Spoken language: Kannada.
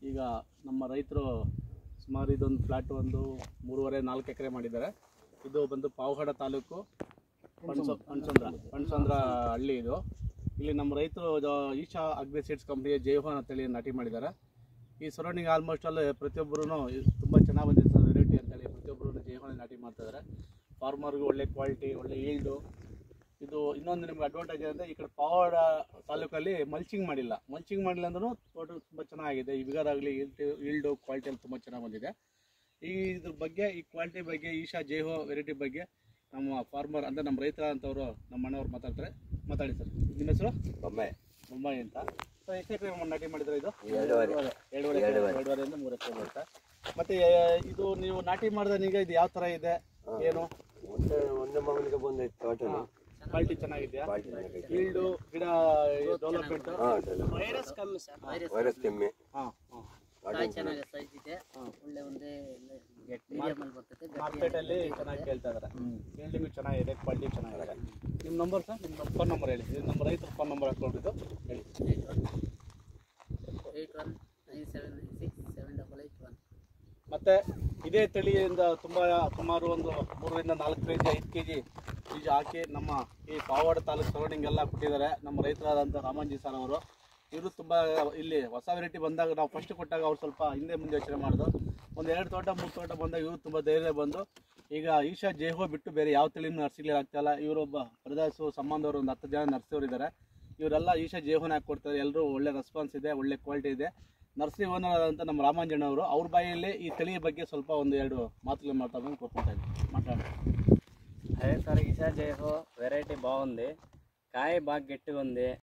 ಈಗ ನಮ್ಮ ರೈತರು ಸುಮಾರು ಇದೊಂದು ಫ್ಲಾಟ್ ಒಂದು ಮೂರುವರೆ ನಾಲ್ಕು ಎಕರೆ ಮಾಡಿದ್ದಾರೆ ಇದು ಬಂದು ಪಾವಗಡ ತಾಲೂಕು ಪಣಸ ಪಣಸಂದ್ರ ಪಣಸಂದ್ರ ಹಳ್ಳಿ ಇದು ಇಲ್ಲಿ ನಮ್ಮ ರೈತರು ಜ- ಈಶಾ ಅಗ್ರಿ ಸೀಡ್ಸ್ ಕಂಪ್ನಿಯ ಜೈವಾನ್ ಅಂತೇಳಿ ನಾಟಿ ಮಾಡಿದ್ದಾರೆ ಈ ಸರೌಂಡಿಂಗ್ ಆಲ್ಮೋಸ್ಟ್ ಅಲ್ಲಿ ಪ್ರತಿಯೊಬ್ಬರು ತುಂಬ ಚೆನ್ನಾಗಿ ಬಂದಿದೆ ಸರ್ ವೆರೈಟಿ ಅಂತೇಳಿ ಪ್ರತಿಯೊಬ್ಬರು ಜೈವಾನ್ ನಾಟಿ ಮಾಡ್ತಾ ಇದ್ದಾರೆ ಫಾರ್ಮರ್ಗೂ ಒಳ್ಳೆ ಕ್ವಾಲಿಟಿ ಒಳ್ಳೆ ಈಲ್ಡು ಇದು ಇನ್ನೊಂದು ನಿಮ್ಗೆ ಅಡ್ವಾಂಟೇಜ್ ಅಂದರೆ ಈ ಕಡೆ ಪಾವಡ ತಾಲೂಕಲ್ಲಿ ಮಲ್ಚಿಂಗ್ ಮಾಡಿಲ್ಲ ಮಲ್ಚಿಂಗ್ ಮಾಡಿಲ್ಲ ಅಂದ್ರೂ ತೋಟ ತುಂಬ ಚೆನ್ನಾಗಿದೆ ಈ ಬಿಗರಾಗಲಿ ಈಲ್ಡು ಈಲ್ಡು ಕ್ವಾಲಿಟಿಯಲ್ಲಿ ತುಂಬ ಚೆನ್ನಾಗಿ ಬಂದಿದೆ ಈ ಇದ್ರ ಬಗ್ಗೆ ಈ ಕ್ವಾಲಿಟಿ ಬಗ್ಗೆ ಈಶಾ ಜೈಹೋ ವೆರೈಟಿ ಬಗ್ಗೆ ನಮ್ಮ ಫಾರ್ಮರ್ ಅಂದರೆ ನಮ್ಮ ರೈತ ಅಂತವರು ನಮ್ಮ ಅಣ್ಣವ್ರು ಮಾತಾಡ್ತಾರೆ ಮಾತಾಡಿ ಸರ್ ನಿಮ್ಮ ಹೆಸರು ಬೊಂಬೆ ಮುಂಬೈ ಅಂತ ಸೊ ಎಷ್ಟು ಎಕರೆ ನಾಟಿ ಮಾಡಿದ್ರೆ ಇದು ಎರಡೂವರೆ. ಎರಡೂವರೆ ಎಕರೆ, ಎರಡೂವರೆ. ಎರಡೂವರೆಯಿಂದ ಮೂರು ಎಕರೆ ಬರುತ್ತೆ ಮತ್ತೆ ಆ, ಇದು ನೀವು ನಾಟಿ ಮಾಡಿದಾಗ ಇದು ಯಾವ ಥರ ಇದೆ ಏನು ಒಂದು ಒಂದು ಮಗನಿಗೆ ಬಂದೈತೆ ತೋಟನು ಕ್ವಾಲಿಟಿ ಚೆನ್ನಾಗಿದೆಯಾ ಕ್ವಾಲಿಟಿ ಚೆನ್ನಾಗೈತೆ ಈಲ್ಡು ಗಿಡ ಡೆವಲಪ್ಮೆಂಟ್ ಹಾಂ ವೈರಸ್ ಕಮ್ಮಿ ಸರ್ ವೈರಸ್ ವೈರಸ್ ಕೆಮ್ಮೆ ಹಾಂ ಹಾಂ ಕಾಯಿ ಚೆನ್ನಾಗಿ ಸೈಜ್ ಇದೆ ಒಳ್ಳೆ ಒಂದೇ ಮೀಡಿಯಂ ಅಲ್ಲಿ ಬರ್ತದೆ ಮಾರ್ಕೆಟಲ್ಲಿ ಚೆನ್ನಾಗಿ ಕೇಳ್ತಾ ಇದ್ದಾರೆ ಈಲ್ಡಿಂಗು ಚೆನ್ನಾಗಿದೆ ಕ್ವಾಲಿಟಿ ಚೆನ್ನಾಗಿದೆ ನಿಮ್ಮ ನಂಬರ್ ಸರ್ ನಿಮ್ಮ ಫೋನ್ ನಂಬರ್ ಹೇಳಿ ಇದು ನಮ್ಮ ರೈತರ ಫೋನ್ ನಂಬರ್ ಹಾಕ್ಕೊಂಡಿದ್ದು ಹೇಳಿ eight one nine seven nine six seven double eight one ಮತ್ತೆ ಇದೇ ತಳಿಯಿಂದ ತುಂಬ ಸುಮಾರು ಒಂದು ಮೂರರಿಂದ ನಾಲ್ಕು ಕೆ ಜಿ ಐದು ಕೆ ಜಿ ಬೀಜ ಹಾಕಿ ನಮ್ಮ ಈ ಪಾವಡ ತಾಲೂಕು ಸರೌಂಡಿಂಗ್ ಎಲ್ಲ ಕೊಟ್ಟಿದ್ದಾರೆ ನಮ್ಮ ರೈತರಾದಂಥ ರಾಮಾಂಜಿ ಸರ್ ಅವರು ಇವರು ತುಂಬ ಇಲ್ಲಿ ಹೊಸ ವೆರೈಟಿ ಬಂದಾಗ ನಾವು ಫಸ್ಟ್ ಕೊಟ್ಟಾಗ ಅವ್ರು ಸ್ವಲ್ಪ ಹಿಂದೆ ಮುಂದೆ ಯೋಚನೆ ಮಾಡಿದ್ರು ಒಂದು ಎರಡು ತೋಟ ಮೂರು ತೋಟ ಬಂದಾಗ ಇವರು ತುಂಬ ಧೈರ್ಯ ಬಂದು ಈಗ ಈಶಾ ಜೇಹೋ ಬಿಟ್ಟು ಬೇರೆ ಯಾವ ತಳಿನೂ ನರ್ಸಿಗ್ಲಿ ಆಗ್ತಾಯಿಲ್ಲ ಇವರೊಬ್ಬ ಪ್ರದೇಶ ಸಂಬಂಧವರು ಒಂದು ಹತ್ತು ಜನ ನರ್ಸಿಯವರು ಇದ್ದಾರೆ ಇವರೆಲ್ಲ ಈಶಾ ಜೇಹೋನ ಹಾಕಿ ಕೊಡ್ತಾರೆ ಎಲ್ಲರೂ ಒಳ್ಳೆ ರೆಸ್ಪಾನ್ಸ್ ಇದೆ ಒಳ್ಳೆ ಕ್ವಾಲಿಟಿ ಇದೆ ನರ್ಸರಿ ಓನರ್ ಆದಂಥ ನಮ್ಮ ರಾಮಾಂಜಣ್ಣ ಅವರು ಅವ್ರ ಬಾಯಲ್ಲಿ ಈ ತಳಿಯ ಬಗ್ಗೆ ಸ್ವಲ್ಪ ಒಂದು ಎರಡು మాటలు మాట్లాడమని కోరుకుంటాను మాట్లాడండి అదే సార్ ఈసా జైహో వెరైటీ బాగుంది కాయ బాగా గట్టిగా ఉంది